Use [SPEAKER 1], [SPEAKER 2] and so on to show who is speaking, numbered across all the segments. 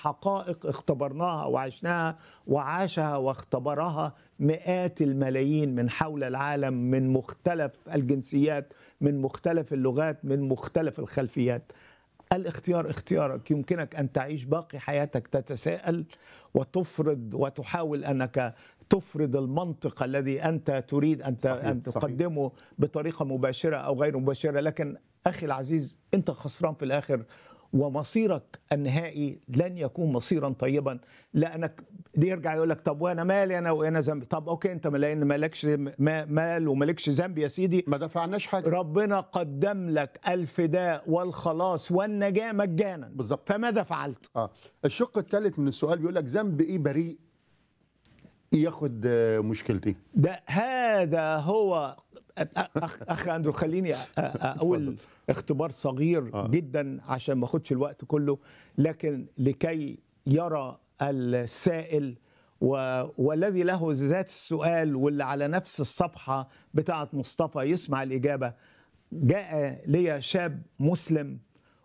[SPEAKER 1] حقائق اختبرناها وعشناها وعاشها واختبرها مئات الملايين من حول العالم من مختلف الجنسيات من مختلف اللغات من مختلف الخلفيات الاختيار اختيارك يمكنك ان تعيش باقي حياتك تتساءل وتفرض وتحاول انك تفرض المنطق الذي انت تريد ان ت-
[SPEAKER 2] صحيح،
[SPEAKER 1] ان
[SPEAKER 2] صحيح.
[SPEAKER 1] تقدمه بطريقه مباشره او غير مباشره لكن اخي العزيز انت خسران في الاخر ومصيرك النهائي لن يكون مصيرا طيبا لانك يرجع يقول لك طب وانا مالي انا وانا ذنبي طب اوكي انت لان مالكش ما- مال ومالكش ذنب يا سيدي
[SPEAKER 2] ما دفعناش حاجه
[SPEAKER 1] ربنا قدم لك الفداء والخلاص والنجاة مجانا
[SPEAKER 2] بالظبط.
[SPEAKER 1] فماذا فعلت؟
[SPEAKER 2] اه الشق الثالث من السؤال بيقول لك ذنب ايه بريء ياخد آه، مشكلتي
[SPEAKER 1] ده هذا هو أخ, أخ أندرو خليني أ- أ- أقول
[SPEAKER 2] اتفضل.
[SPEAKER 1] اختبار صغير
[SPEAKER 2] آه.
[SPEAKER 1] جدا عشان ما أخدش الوقت كله لكن لكي يرى السائل و... والذي له ذات السؤال واللي على نفس الصفحة بتاعة مصطفى يسمع الإجابة جاء لي شاب مسلم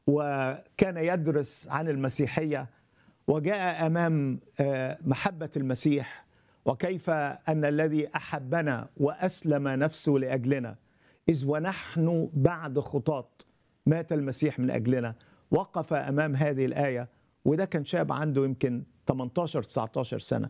[SPEAKER 1] وكان يدرس عن المسيحية وجاء امام آه، محبه المسيح وكيف ان الذي احبنا واسلم نفسه لاجلنا اذ ونحن بعد خطاط مات المسيح من اجلنا وقف امام هذه الايه وده كان شاب عنده يمكن 18 19 سنه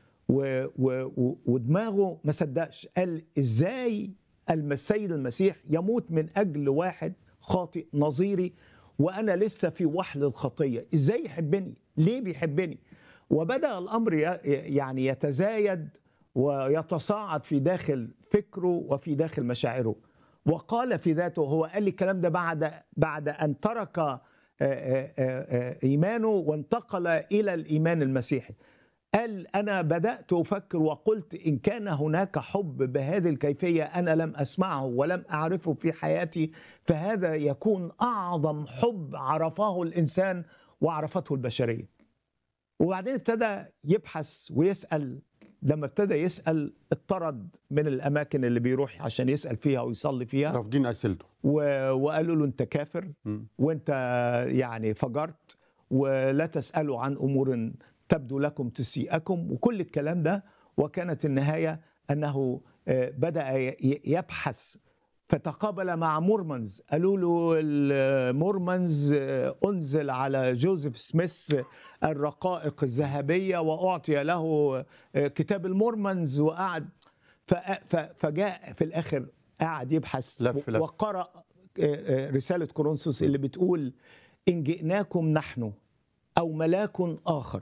[SPEAKER 1] و و و ودماغه ما صدقش قال ازاي الم- السيد المسيح يموت من اجل واحد خاطئ نظيري وانا لسه في وحل الخطيه ازاي يحبني ليه بيحبني وبدا الامر ي- يعني يتزايد ويتصاعد في داخل فكره وفي داخل مشاعره وقال في ذاته هو قال لي الكلام ده بعد بعد ان ترك آه، آه، آه، ايمانه وانتقل الى الايمان المسيحي قال انا بدات افكر وقلت ان كان هناك حب بهذه الكيفيه انا لم اسمعه ولم اعرفه في حياتي فهذا يكون اعظم حب عرفه الانسان وعرفته البشريه وبعدين ابتدى يبحث ويسال لما ابتدى يسال اطرد من الاماكن اللي بيروح عشان يسال فيها ويصلي فيها
[SPEAKER 2] رافضين اسئلته
[SPEAKER 1] و- وقالوا له انت كافر
[SPEAKER 2] مم.
[SPEAKER 1] وانت يعني فجرت ولا تسالوا عن امور تبدو لكم تسيئكم وكل الكلام ده وكانت النهايه انه آه، بدا ي- يبحث فتقابل مع مورمنز قالوا له المورمنز آه، انزل على جوزيف سميث الرقائق الذهبيه واعطي له آه، كتاب المورمنز وقعد ف- ف- فجاء في الاخر قعد يبحث
[SPEAKER 2] لف لف.
[SPEAKER 1] وقرأ آه، آه، رسالة كورنثوس اللي بتقول إن جئناكم نحن أو ملاك آخر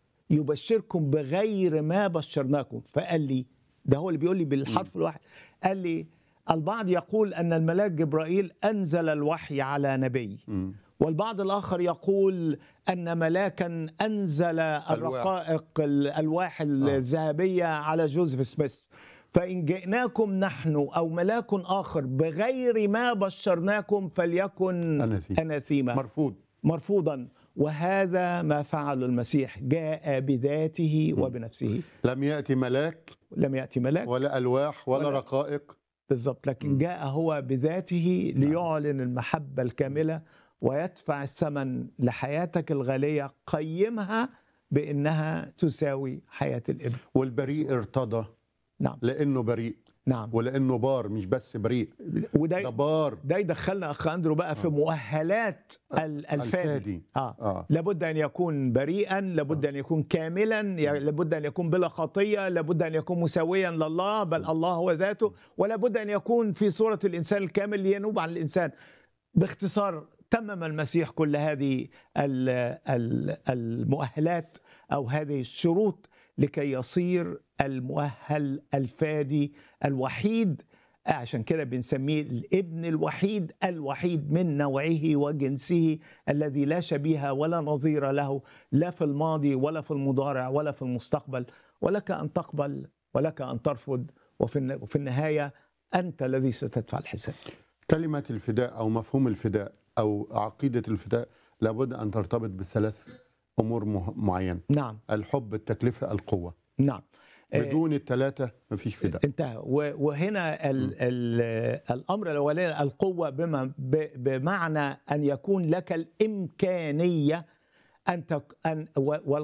[SPEAKER 1] يبشركم بغير ما بشرناكم فقال لي ده هو اللي بيقول لي بالحرف الواحد قال لي البعض يقول أن الملاك جبرائيل أنزل الوحي على نبي
[SPEAKER 2] مم.
[SPEAKER 1] والبعض الآخر يقول أن ملاكا أنزل الرقائق الألواح الذهبية على جوزيف سميث فإن جئناكم نحن أو ملاك آخر بغير ما بشرناكم فليكن
[SPEAKER 2] أناثيم.
[SPEAKER 1] أناثيما
[SPEAKER 2] مرفوض
[SPEAKER 1] مرفوضا وهذا ما فعل المسيح جاء بذاته وبنفسه
[SPEAKER 2] لم ياتي ملاك
[SPEAKER 1] لم يأتي ملاك
[SPEAKER 2] ولا الواح ولا,
[SPEAKER 1] ولا-
[SPEAKER 2] رقائق
[SPEAKER 1] بالضبط لكن جاء هو بذاته ليعلن المحبة الكاملة ويدفع الثمن لحياتك الغالية قيمها بأنها تساوي حياة الابن
[SPEAKER 2] والبريء ارتضى
[SPEAKER 1] نعم
[SPEAKER 2] لانه بريء
[SPEAKER 1] نعم
[SPEAKER 2] ولانه بار مش بس بريء ده
[SPEAKER 1] وده
[SPEAKER 2] بار
[SPEAKER 1] ده يدخلنا اخ اندرو بقى في مؤهلات ال- الفادي
[SPEAKER 2] الفادي.
[SPEAKER 1] اه
[SPEAKER 2] اه
[SPEAKER 1] لابد ان يكون بريئا لابد ان يكون كاملا ي- لابد ان يكون بلا خطيه لابد ان يكون مساويا لله بل الله هو ذاته ولابد ان يكون في صوره الانسان الكامل لينوب عن الانسان باختصار تمم المسيح كل هذه ال- ال- المؤهلات او هذه الشروط لكي يصير المؤهل الفادي الوحيد عشان كده بنسميه الابن الوحيد الوحيد من نوعه وجنسه الذي لا شبيه ولا نظير له لا في الماضي ولا في المضارع ولا في المستقبل ولك ان تقبل ولك ان ترفض وفي الن- وفي النهايه انت الذي ستدفع الحساب.
[SPEAKER 2] كلمه الفداء او مفهوم الفداء او عقيده الفداء لابد ان ترتبط بثلاث امور مه- معينه
[SPEAKER 1] نعم
[SPEAKER 2] الحب التكلفه القوه
[SPEAKER 1] نعم آه،
[SPEAKER 2] بدون الثلاثه مفيش فداء
[SPEAKER 1] انتهى و- وهنا ال ال الامر الاولاني القوه بما ب- بمعنى ان يكون لك الامكانيه أن تك أن و-